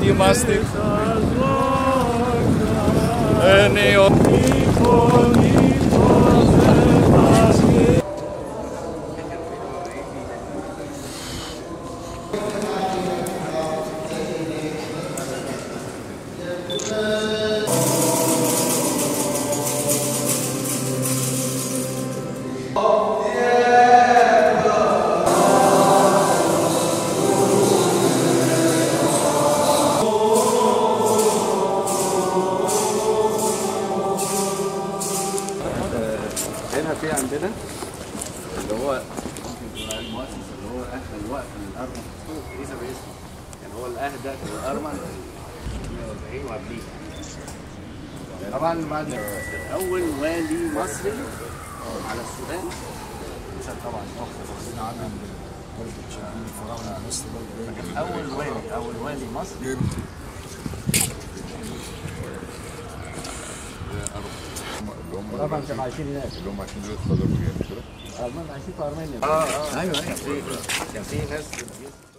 είμαστε ενίο هنا في عندنا اللي هو المؤسس اللي هو اهدى الوقت للارمن ليس باسمه يعني هو اللي اهدى الارمن 140 وقبليه طبعا بعد اول والي مصري على السودان مثل طبعا اول والي اول والي مصري طبعا كانوا عايشين هناك اللي هم عشان دول اتخرجوا يعني كده ارمن عايشين في ارمينيا اه اه ايوه ايوه كان في ناس